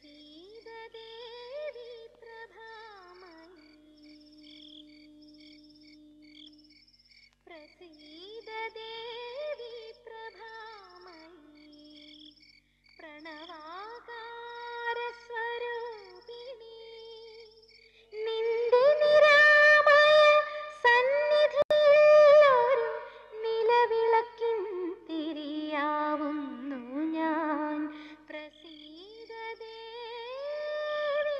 നിന്റെ നിരാമയ സന്നിധിയിലൊരു നിലവിളക്കിൻ തിരിയാവുന്നു ഞാൻ പ്രസീദ ദേവി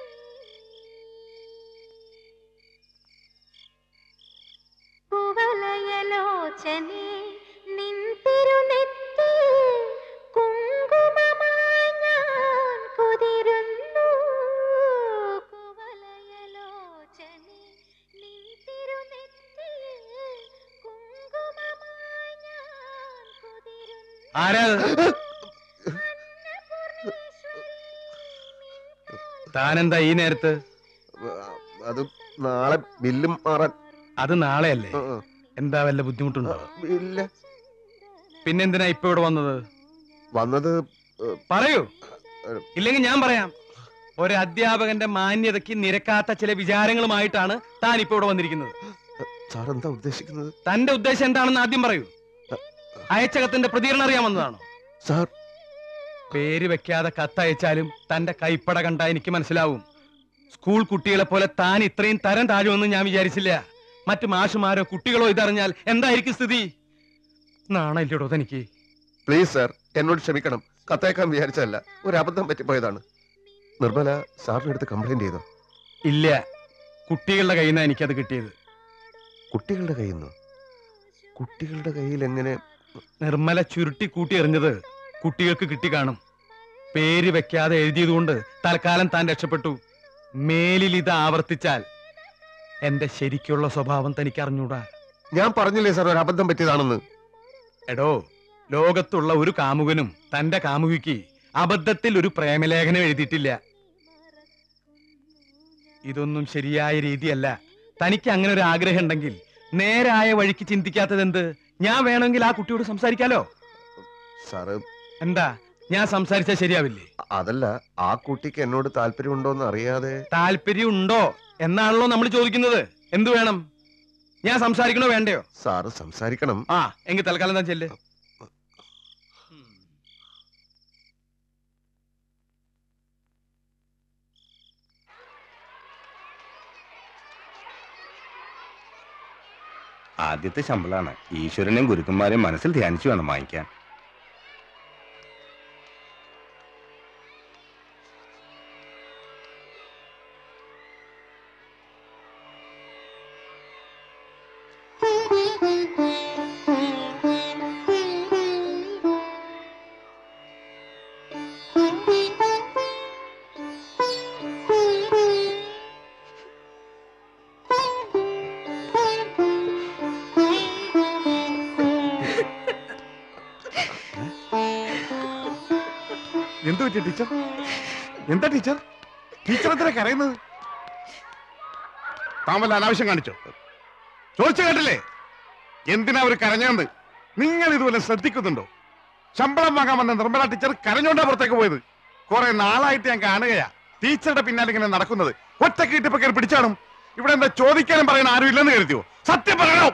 കുവലയലോചനെ നിൻ തിരുനെറ്റിയിൽ കുങ്കുമമായി ഞാൻ കുതിരുന്നു കുവലയലോചനെ നിൻ തിരുനെറ്റിയിൽ കുങ്കുമമായി ഞാൻ കുതിരുന്നു ആരാ അത്? താനെന്താ ഈ നേരത്ത് അത് നാളെ ബില്ലും മാറാൻ അത് നാളെയല്ലേ ആ, ആ. എന്താ വല്ല ബുദ്ധിമുട്ടുണ്ടോ ഇല്ല പിന്നെന്തിനാ ഇപ്പൊ ഇവിടെ വന്നത് വന്നത് പറയൂ ഇല്ലെങ്കിൽ ഞാൻ പറയാം ഒരു അധ്യാപകന്റെ മാന്യതയ്ക്ക് നിരക്കാത്ത ചില വിചാരങ്ങളുമായിട്ടാണ് താൻ ഇപ്പൊ ഇവിടെ വന്നിരിക്കുന്നത് സാർ എന്താ ഉദ്ദേശിക്കുന്നത് തന്റെ ഉദ്ദേശം എന്താണെന്ന് ആദ്യം പറയൂ അയച്ചകത്തിന്റെ പ്രതികരണം അറിയാൻ വന്നതാണോ സാർ പേര് വെക്കാതെ കത്തയച്ചാലും തന്റെ കൈപ്പട കണ്ട എനിക്ക് മനസ്സിലാവും സ്കൂൾ കുട്ടികളെ പോലെ താൻ ഇത്രയും തരം താഴുമെന്ന് ഞാൻ വിചാരിച്ചില്ല മറ്റു മാഷുമാരോ കുട്ടികളോ ഇതറിഞ്ഞാൽ എന്തായിരിക്കും സ്ഥിതി നാണയില്ലടോ തനിക്ക് പ്ലീസ് സാർ എന്നോട് ക്ഷമിക്കണം കത്തയക്കാൻ വിചാരിച്ചതല്ല ഒരു അബദ്ധം പറ്റിപ്പോയതാണ് നിർമ്മല സാറിന്റെ അടുത്ത് കംപ്ലൈന്റ് ചെയ്തോ ഇല്ല കുട്ടികളുടെ കയ്യിൽ നിന്നാണ് എനിക്കത് കിട്ടിയത് കുട്ടികളുടെ കയ്യിൽ നിന്നോ കുട്ടികളുടെ കയ്യിൽ എങ്ങനെ നിർമ്മല ചുരുട്ടി കൂട്ടി എറിഞ്ഞത് കുട്ടികൾക്ക് കിട്ടിക്കാണും പേര് വെക്കാതെ എഴുതിയതുകൊണ്ട് തൽക്കാലം താൻ രക്ഷപ്പെട്ടു മേലിൽ ഇത് ആവർത്തിച്ചാൽ എന്റെ ശരിക്കുള്ള സ്വഭാവം തനിക്ക് അറിഞ്ഞൂടാ ഞാൻ പറഞ്ഞില്ലേ സാർ ഒരു അബദ്ധം പറ്റിയതാണെന്ന് എടോ ലോകത്തുള്ള ഒരു കാമുകനും തന്റെ കാമുകിക്ക് അബദ്ധത്തിൽ ഒരു പ്രേമലേഖനം എഴുതിയിട്ടില്ല ഇതൊന്നും ശരിയായ രീതിയല്ല തനിക്ക് അങ്ങനെ ഒരു ആഗ്രഹം ഉണ്ടെങ്കിൽ നേരായ വഴിക്ക് ചിന്തിക്കാത്തത് എന്ത് ഞാൻ വേണമെങ്കിൽ ആ കുട്ടിയോട് സംസാരിക്കാലോ സാറ് എന്താ ഞാൻ സംസാരിച്ചാൽ ശരിയാവില്ലേ അതല്ല ആ കുട്ടിക്ക് എന്നോട് താല്പര്യമുണ്ടോന്ന് അറിയാതെ താല്പര്യം ഉണ്ടോ എന്നാണല്ലോ നമ്മൾ ചോദിക്കുന്നത് എന്തു വേണം ഞാൻ സംസാരിക്കണോ വേണ്ടയോ സാറ് സംസാരിക്കണം ആ എങ്കിൽ തൽക്കാലം താൻ ചെല്ല് ആദ്യത്തെ ശമ്പളമാണ് ഈശ്വരനെയും ഗുരുക്കന്മാരെയും മനസ്സിൽ ധ്യാനിച്ചു വേണം വാങ്ങിക്കാൻ എന്ത് പറ്റി ടീച്ചർ എന്താ ടീച്ചർ ടീച്ചർ എന്തിനാ കരയുന്നത് താൻ വല്ല അനാവശ്യം കാണിച്ചോ ചോദിച്ചു കേട്ടില്ലേ എന്തിനാ അവർ കരഞ്ഞത് നിങ്ങൾ ഇതുപോലെ ശ്രദ്ധിക്കുന്നുണ്ടോ ശമ്പളം വാങ്ങാൻ വന്ന നിർമ്മല ടീച്ചർ കരഞ്ഞോണ്ടാ പുറത്തേക്ക് പോയത് കുറെ നാളായിട്ട് ഞാൻ കാണുകയാ ടീച്ചറുടെ പിന്നാലെ ഇങ്ങനെ നടക്കുന്നത് ഒറ്റക്ക് ഇട്ടിപ്പോ കയറി പിടിച്ചാണും ഇവിടെ എന്താ ചോദിക്കാനും പറയാൻ ആരും ഇല്ലെന്ന് കരുതിയോ സത്യം പറയണോ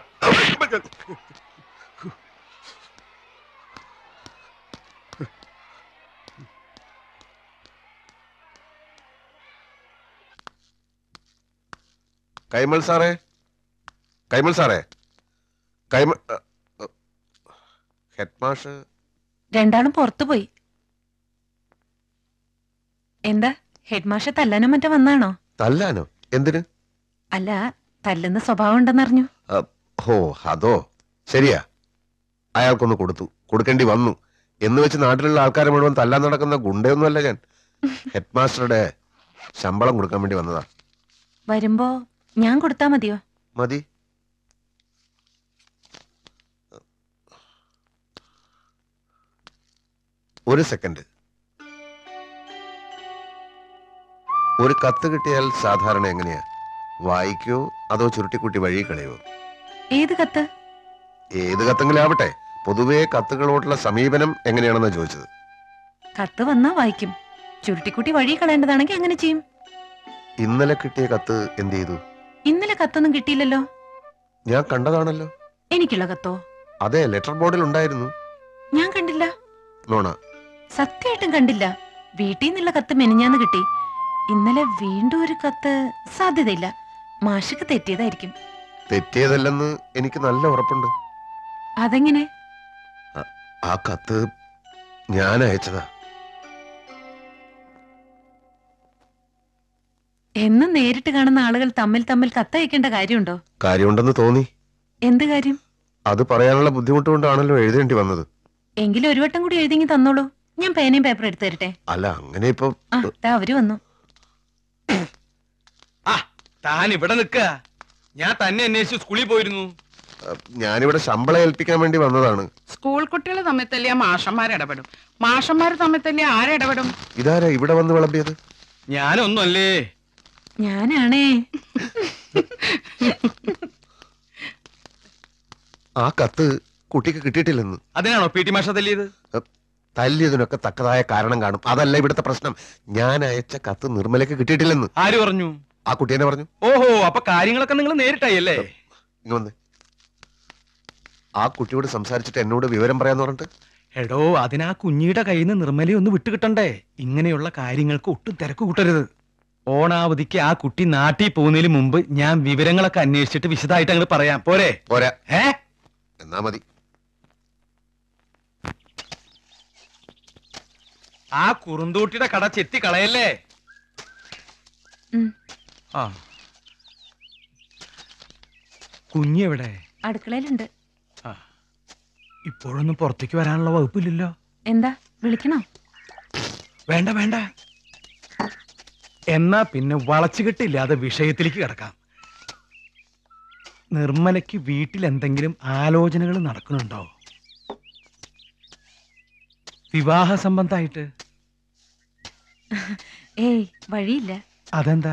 കൈമൾ സാറേ കൈമൾ സാറേ കൈമൾ ഹെഡ് മാഷ് രണ്ടാളും പുറത്തു പോയി എന്താ ഹെഡ് മാഷ തല്ലാനോ മറ്റോ വന്നാണോ തല്ലാനോ എന്തിന് അല്ല തല്ലുന്ന സ്വഭാവം ഉണ്ടെന്നറിഞ്ഞു അ, ഹോ അതോ ശരിയാ അയാൾക്കൊന്ന് കൊടുത്തു കൊടുക്കേണ്ടി വന്നു എന്ന് വെച്ച് നാട്ടിലുള്ള ആൾക്കാരെ മുഴുവൻ തല്ലാൻ നടക്കുന്ന ഗുണ്ടയൊന്നുമല്ല ഞാൻ ഹെഡ് മാസ്റ്ററുടെ ശമ്പളം കൊടുക്കാൻ വേണ്ടി വന്നതാ വരുമ്പോ ഞാൻ കൊടുത്താ മതിയോ മതി ഒരു സെക്കൻഡ് ഒരു കത്ത് കിട്ടിയാൽ സാധാരണ എങ്ങനെയാ വായിക്കോ അതോ ചുരുട്ടിക്കുട്ടി വഴി കളയോ ഏത് കത്ത് ഏത് കത്തെങ്കിലും ആവട്ടെ പൊതുവേ കത്തുകളോടുള്ള സമീപനം എങ്ങനെയാണെന്ന് ചോദിച്ചത് കത്ത് വന്നാ വായിക്കും ചുരുട്ടിക്കുട്ടി വഴി കളയേണ്ടതാണെങ്കിൽ അങ്ങനെ ചെയ്യും ഇന്നലെ കിട്ടിയ കത്ത് എന്ത് ചെയ്തു ഇന്നലെ കത്തൊന്നും കിട്ടിയില്ലല്ലോ ഞാൻ കണ്ടതാണല്ലോ എനിക്കുള്ള കത്തോ അതെ ലെറ്റർ ബോർഡിൽ ഉണ്ടായിരുന്നു ഞാൻ കണ്ടില്ല നോണ സത്യമായിട്ടും കണ്ടില്ല വീട്ടിൽ നിന്നുള്ള കത്ത് മെനിഞ്ഞാന്ന് കിട്ടി ഇന്നലെ വീണ്ടും ഒരു കത്ത് സാധ്യതയില്ല മാഷക്ക് തെറ്റിയതായിരിക്കും തെറ്റിയതല്ലെന്ന് എനിക്ക് നല്ല ഉറപ്പുണ്ട് അതെങ്ങനെ ആ കത്ത് ഞാൻ അയച്ചതാ എന്നും നേരിട്ട് കാണുന്ന ആളുകൾ തമ്മിൽ തമ്മിൽ കത്തയക്കേണ്ട കാര്യമുണ്ടോ കാര്യമുണ്ടെന്ന് തോന്നി എന്ത് കാര്യം അത് പറയാനുള്ള ബുദ്ധിമുട്ട് കൊണ്ടാണല്ലോ എഴുതേണ്ടി വന്നത് എങ്കിലും ഒരു വട്ടം കൂടി എഴുതിങ്ങി തന്നോളൂ ഞാൻ പേനയും പേപ്പർ എടുത്തു തരട്ടെ അല്ല അങ്ങനെ ഇപ്പൊ ആ ദാ അവര് വന്നു ആ താൻ ഇവിടെ നിക്ക ഞാൻ തന്നെ അന്വേഷിച്ച് സ്കൂളിൽ പോയിരുന്നു അഹ്, ഞാനിവിടെ ശമ്പളം ഏൽപ്പിക്കാൻ വേണ്ടി വന്നതാണ് സ്കൂൾ കുട്ടികൾ തമ്മിൽ തല്ലിയ മാഷന്മാർ ഇടപെടും മാഷന്മാർ തമ്മിൽ തല്ലിയ ആരിടപെടും ഇതാരാ ഇവിടെ വന്ന് വിളമ്പിയത് ഞാനൊന്നുമല്ലേ ഞാനാണേ ആ കത്ത് കുട്ടിക്ക് കിട്ടിയിട്ടില്ലെന്ന് അതിനാണോ പി ടി മാഷ തല്ലിയത് തല്ലിയതിനൊക്കെ തക്കതായ കാരണം കാണും അതല്ല ഇവിടുത്തെ പ്രശ്നം ഞാൻ അയച്ച കത്ത് നിർമ്മലയ്ക്ക് കിട്ടിയിട്ടില്ലെന്ന് ആര് പറഞ്ഞു ആ കുട്ടി എന്നെ പറഞ്ഞു ഓഹോ അപ്പൊ കാര്യങ്ങളൊക്കെ നിങ്ങൾ നേരിട്ടായി അല്ലേ ഇങ്ങ് വന്ന് ആ കുട്ടിയോട് സംസാരിച്ചിട്ട് എന്നോട് വിവരം പറയാന്ന് പറഞ്ഞിട്ട് എടോ അതിനാ കുഞ്ഞിയുടെ കയ്യിൽ നിന്ന് നിർമ്മലയെ ഒന്ന് വിട്ടുകിട്ടണ്ടേ ഇങ്ങനെയുള്ള കാര്യങ്ങൾക്ക് ഒട്ടും തിരക്ക് കൂട്ടരുത് ഓണാവധിക്ക് ആ കുട്ടി നാട്ടിൽ പോകുന്നതിന് മുമ്പ് ഞാൻ വിവരങ്ങളൊക്കെ അന്വേഷിച്ചിട്ട് വിശദമായിട്ട് അങ്ങോട്ട് പറയാം പോരെ പോരാ ഏ എന്നാ മതി ആ കുറുന്തൂട്ടിയുടെ കട ചെത്തി കളയല്ലേ ഉം. ആ കുഞ്ഞെവിടെ അടുക്കളയിലുണ്ട് ആ ഇപ്പോഴൊന്നും പുറത്തേക്ക് വരാനുള്ള വകുപ്പില്ലല്ലോ എന്താ വിളിക്കണോ വേണ്ട വേണ്ട എന്നാ പിന്നെ വളച്ചുകെട്ടില്ലാതെ വിഷയത്തിലേക്ക് കിടക്കാം നിർമ്മലയ്ക്ക് വീട്ടിൽ എന്തെങ്കിലും ആലോചനകൾ നടക്കുന്നുണ്ടോ വിവാഹ സംബന്ധമായിട്ട് ഏയ് വഴിയില്ല അതെന്താ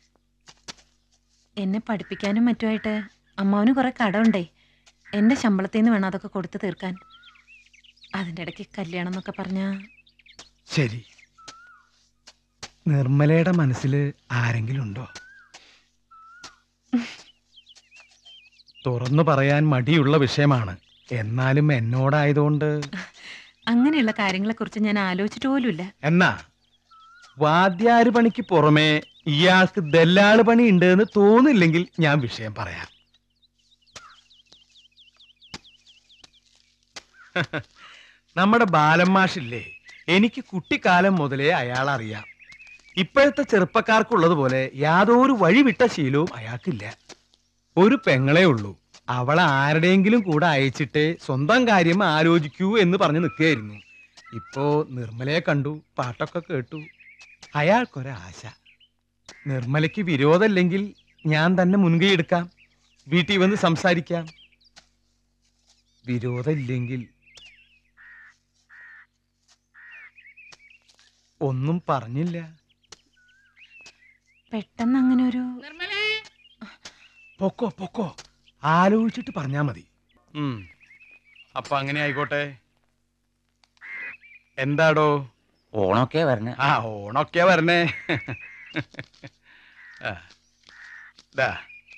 എന്നെ പഠിപ്പിക്കാനും മറ്റുമായിട്ട് അമ്മാവന് കുറെ കടമുണ്ടേ എന്റെ ശമ്പളത്തിൽ നിന്ന് വേണം അതൊക്കെ കൊടുത്തു തീർക്കാൻ അതിന്റെ ഇടയ്ക്ക് കല്യാണം എന്നൊക്കെ പറഞ്ഞാ ശരി നിർമ്മലയുടെ മനസ്സിൽ ആരെങ്കിലും ഉണ്ടോ തുറന്നു പറയാൻ മടിയുള്ള വിഷയമാണ് എന്നാലും എന്നോടായതുകൊണ്ട് അങ്ങനെയുള്ള കാര്യങ്ങളെക്കുറിച്ച് ഞാൻ ആലോചിച്ചിട്ട് പോലുമില്ല എന്നാ വാദ്യാര് പണിക്ക് പുറമെ ഇയാൾക്ക് ദല്ലാള് പണി ഉണ്ട് എന്ന് തോന്നില്ലെങ്കിൽ ഞാൻ വിഷയം പറയാം നമ്മുടെ ബാലന്മാഷില്ലേ എനിക്ക് കുട്ടിക്കാലം മുതലേ അയാൾ അറിയാം ഇപ്പോഴത്തെ ചെറുപ്പക്കാർക്കുള്ളതുപോലെ യാതൊരു വഴിവിട്ട ശീലവും അയാൾക്കില്ല ഒരു പെങ്ങളേ ഉള്ളൂ അവളെ ആരുടെയെങ്കിലും കൂടെ അയച്ചിട്ട് സ്വന്തം കാര്യം ആലോചിക്കൂ എന്ന് പറഞ്ഞു നിൽക്കുകയായിരുന്നു ഇപ്പോ നിർമ്മലയെ കണ്ടു പാട്ടൊക്കെ കേട്ടു അയാൾക്കൊരാശ നിർമ്മലയ്ക്ക് വിരോധമില്ലെങ്കിൽ ഞാൻ തന്നെ മുൻകൈ എടുക്കാം വീട്ടിൽ വന്ന് സംസാരിക്കാം വിരോധമില്ലെങ്കിൽ ഒന്നും പറഞ്ഞില്ല പെട്ടെന്ന് അങ്ങനെ ഒരു നിർമ്മലേ പൊക്കോ പൊക്കോ ആലോചിച്ചിട്ട് പറഞ്ഞാ മതി ഉം. അപ്പൊ അങ്ങനെ ആയിക്കോട്ടെ എന്താടോ ഓണമൊക്കെ വരണേ ആ ഓണൊക്കെ വരണേ ആ. ദാ.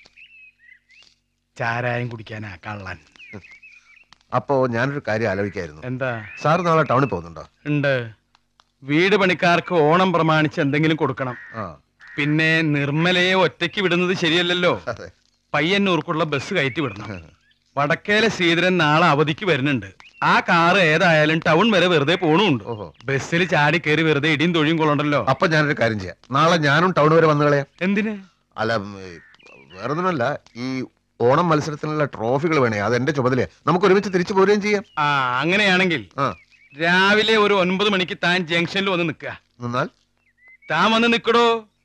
ചാരായം കുടിക്കാനാ കള്ളൻ അപ്പോ ഞാനൊരു കാര്യം ആലോചിക്കായിരുന്നു എന്താ സാർ നാളെ ടൗണിൽ പോകുന്നുണ്ടോ ഉണ്ട് വീട് പണിക്കാർക്ക് ഓണം പ്രമാണിച്ച് എന്തെങ്കിലും കൊടുക്കണം ആ പിന്നെ നിർമ്മലയെ ഒറ്റയ്ക്ക് വിടുന്നത് ശരിയല്ലല്ലോ അതെ പയ്യന്നൂർക്കുള്ള ബസ് കയറ്റി വിടണം വടക്കേലെ ശ്രീധരൻ നാളെ അവധിക്ക് വരുന്നുണ്ട് ആ കാറ് ഏതായാലും ടൗൺ വരെ വെറുതെ പോണുണ്ട് ഓഹോ ബസ്സിൽ ചാടി കയറി വെറുതെ ഇടിയും തൊഴിയും കൊള്ളണ്ടല്ലോ അപ്പൊ ഞാനൊരു കാര്യം ചെയ്യാം നാളെ ഞാനും ടൗൺ വരെ വന്നു കളയാം എന്തിന് അല്ല ഉം, ഏ, വേറൊന്നുമല്ല ഈ ഓണം മത്സരത്തിനുള്ള ട്രോഫികൾ വേണേ അത് എന്റെ ചുമതലയാ നമുക്ക് ഒരുമിച്ച് തിരിച്ചു പോരുകയും ചെയ്യാം ആ അങ്ങനെയാണെങ്കിൽ ആ രാവിലെ ഒരു ഒൻപത് മണിക്ക് താൻ ജംഗ്ഷനിൽ വന്ന് നിൽക്കുക നിന്നാൽ താൻ വന്ന് നിൽക്കടോ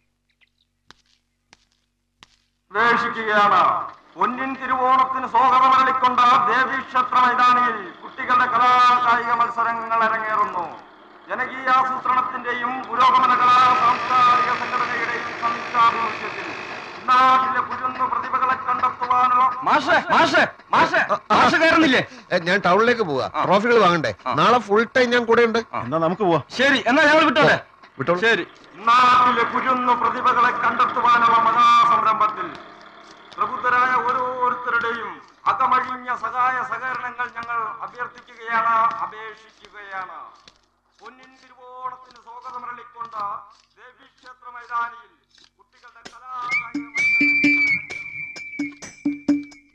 പ്രവേശിക്കുകയാണ് പൊന്നിൻ തിരുവോണത്തിന് സ്വാഗതമരളിക്കൊണ്ട ദേവീക്ഷേത്ര മൈതാനിയിൽ കുട്ടികളുടെ കലാകായിക മത്സരങ്ങൾ അരങ്ങേറുന്നു ജനകീയാസൂത്രണത്തിന്റെയും പുരോഗമന കലാ സാംസ്കാരിക സംഘടനയുടെയും സംയുക്താഭിമുഖ്യത്തിൽ നാട്ടിലെ കുരുന്നു പ്രതിഭകളെ കണ്ടെത്തുവാനുള്ള മാഷേ മാഷേ മാഷേ മാഷ് കയറുന്നില്ലേ ഏ, ഞാൻ ടൗണിലേക്ക് പോവാ ട്രോഫികൾ വാങ്ങണ്ടേ നാളെ ഫുൾ ടൈം ഞാൻ കൂടെ ഉണ്ട് എന്നാ നമുക്ക് പോവാം ശരി എന്നാ ഞങ്ങൾ വിട്ടോളെ വിട്ടോളൂ ശരി നാട്ടിലെ കുരുന്നു പ്രതിഭകളെ കണ്ടെത്തുവാനുള്ള മഹാസംരംഭത്തിൽ പ്രബുദ്ധരായ ഓരോരുത്തരുടെയും അകമഴിഞ്ഞ സഹായ സഹകരണങ്ങൾ ഞങ്ങൾ അഭ്യർത്ഥിക്കുകയാണ് അപേക്ഷിക്കുകയാണ് പൊന്നിൻ തിരുവോണത്തിന് സ്വാഗതമരളിക്കൊണ്ട് ദേവീക്ഷേത്ര മൈതാനിയിൽ കുട്ടികളുടെ കലാകായിക മത്സരങ്ങൾ അരങ്ങേറുന്നു.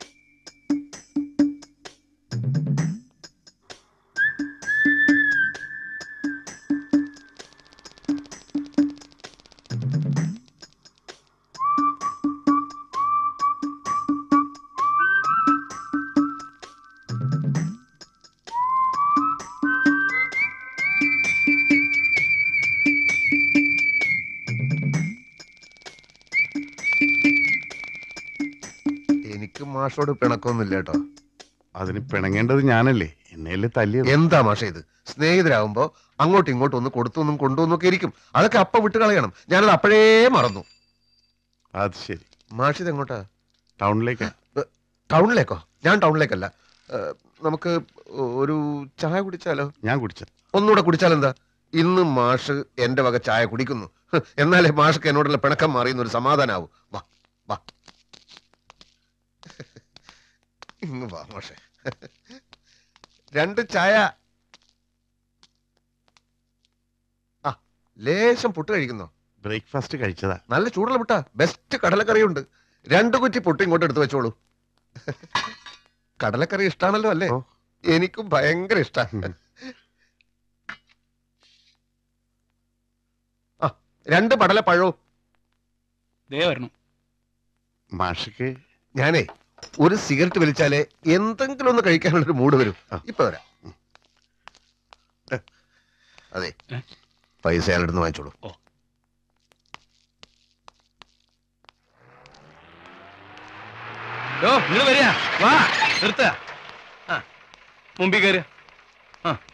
എനിക്ക് മാഷോട് പിണക്കൊന്നുമില്ല കേട്ടോ അതിന് പിണങ്ങേണ്ടത് ഞാനല്ലേ എന്നെയല്ലേ തല്ലിയത് എന്താ മാഷ ഇത് സ്നേഹിതരാകുമ്പോ അങ്ങോട്ടും ഇങ്ങോട്ടും ഒന്ന് കൊടുത്തൊന്നും കൊണ്ടുവന്നൊക്കെ ഇരിക്കും അതൊക്കെ അപ്പ വിട്ട് കളയണം ഞാനത് അപ്പോഴേ മറന്നു അത് ശരി മാഷിത് എങ്ങോട്ടാ ടൗണിലേക്കാ ടൗണിലേക്കോ ഞാൻ ടൗണിലേക്കല്ല ഏ, നമുക്ക് ഒരു ചായ കുടിച്ചാലോ ഞാൻ കുടിച്ച ഒന്നുകൂടെ കുടിച്ചാലെന്താ ഇന്ന് മാഷ് എന്റെ വക ചായ കുടിക്കുന്നു ഹ്, എന്നാലേ മാഷ്ക്ക് എന്നോടുള്ള പിണക്കം മാറിയെന്ന് ഒരു സമാധാനാവും വാ വാ ഇങ്ങ് വാ മാഷെ രണ്ട് ചായ ആ ലേശം പുട്ട് കഴിക്കുന്നോ ബ്രേക്ക്ഫാസ്റ്റ് കഴിച്ചതാ നല്ല ചൂടുള്ള പുട്ടാ ബെസ്റ്റ് കടലക്കറിയുണ്ട് രണ്ട് കുറ്റി പുട്ട് ഇങ്ങോട്ട് എടുത്തു വെച്ചോളൂ കടലക്കറി ഇഷ്ടാണല്ലോ അല്ലേ ഓ. എനിക്കും ഭയങ്കര ഇഷ്ടാ ഉം. ആ രണ്ട് പടല പഴവും ദേ വരണം മാഷക്ക് ഞാനേ ഒരു സിഗരറ്റ് വലിച്ചാലേ എന്തെങ്കിലും ഒന്ന് കഴിക്കാനുള്ളൊരു മൂഡ് വരും ആ. ഇപ്പൊ വരാം അതെ ഏ? പൈസ അയാളുടെ വാങ്ങിച്ചോളൂ യോ നിങ്ങൾ വരിക വാ നിർത്ത ആ മുമ്പിൽ കയറുക ആ